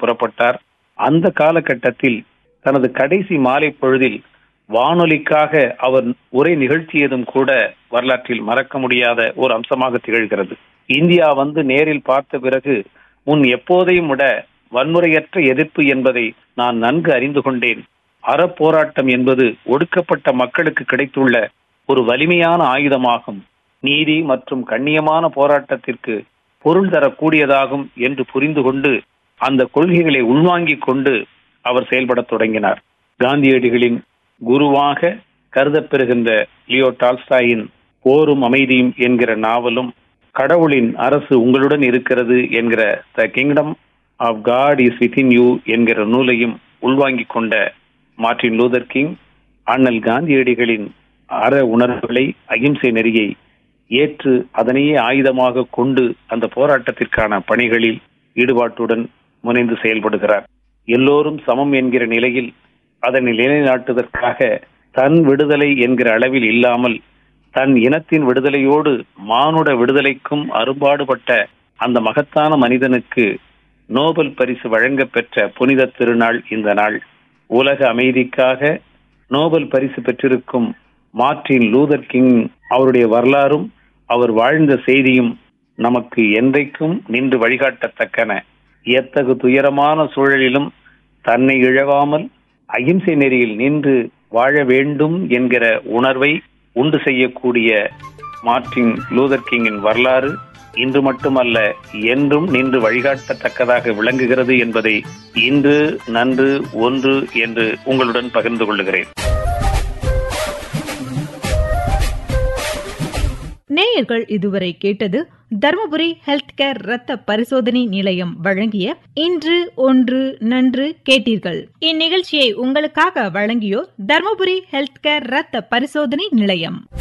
புறப்பட்டார் அந்த காலகட்டத்தில் தனது கடைசி மாலை பொழுதில் வானொலிக்காக அவர் உரை நிகழ்த்தியதும் கூட வரலாற்றில் மறக்க முடியாத ஒரு அம்சமாக திகழ்கிறது இந்தியா வந்து நேரில் பார்த்த பிறகு முன் எப்போதையும் விட வன்முறையற்ற எதிர்ப்பு என்பதை நான் நன்கு அறிந்து கொண்டேன் அறப்போராட்டம் என்பது ஒடுக்கப்பட்ட மக்களுக்கு கிடைத்துள்ள ஒரு வலிமையான ஆயுதமாகும் நீதி மற்றும் கண்ணியமான போராட்டத்திற்கு பொருள் தரக்கூடியதாகும் என்று புரிந்து கொண்டு அந்த கொள்கைகளை உள்வாங்கிக் கொண்டு அவர் செயல்படத் தொடங்கினார் காந்தியடிகளின் குருவாக கருதப்பெறுகின்ற லியோ டால்ஸ்டாயின் போரும் அமைதியும் என்கிற நாவலும் கடவுளின் அரசு உங்களுடன் இருக்கிறது என்கிற the kingdom of God is within you என்கிற நூலையும் உள்வாங்கிக் கொண்ட மார்ட்டின் லூதர் கிங் அண்ணல் காந்தியடிகளின் அற உணர்வுகளை அகிம்சை நெறியை ஏற்று அதனையே ஆயுதமாக கொண்டு அந்த போராட்டத்திற்கான பணிகளில் ஈடுபாட்டுடன் முனைந்து செயல்படுகிறார் எல்லோரும் சமம் என்கிற நிலையில் அதனை நிலைநாட்டுவதற்காக தன் விடுதலை என்கிற அளவில் இல்லாமல் தன் இனத்தின் விடுதலையோடு மானுட விடுதலைக்கும் அரும்பாடுபட்ட அந்த மகத்தான மனிதனுக்கு நோபல் பரிசு வழங்க பெற்ற புனித திருநாள் இந்த நாள் உலக அமைதிக்காக நோபல் பரிசு பெற்றிருக்கும் மார்ட்டின் லூதர் கிங் அவருடைய வரலாறும் அவர் வாழ்ந்த செய்தியும் நமக்கு என்றைக்கும் நின்று வழிகாட்டத்தக்கன எத்தகு துயரமான சூழலிலும் தன்னை இழவாமல் அகிம்சை நெறியில் நின்று வாழ வேண்டும் என்கிற உணர்வை உண்டு செய்யக்கூடிய மார்ட்டின் லூதர் கிங்கின் வரலாறு இன்று மட்டுமல்ல என்றும் நின்று வழிகாட்டத்தக்கதாக விளங்குகிறது என்பதை இன்று நன்று ஒன்று என்று உங்களுடன் பகிர்ந்து கொள்ளுகிறேன் நேயர்கள் இதுவரை கேட்டது தருமபுரி ஹெல்த் கேர் ரத்த பரிசோதனை நிலையம் வழங்கிய இன்று ஒன்று நன்று கேட்டீர்கள் இந்நிகழ்ச்சியை உங்களுக்காக வழங்கியோர் தருமபுரி ஹெல்த் கேர் ரத்த பரிசோதனை நிலையம்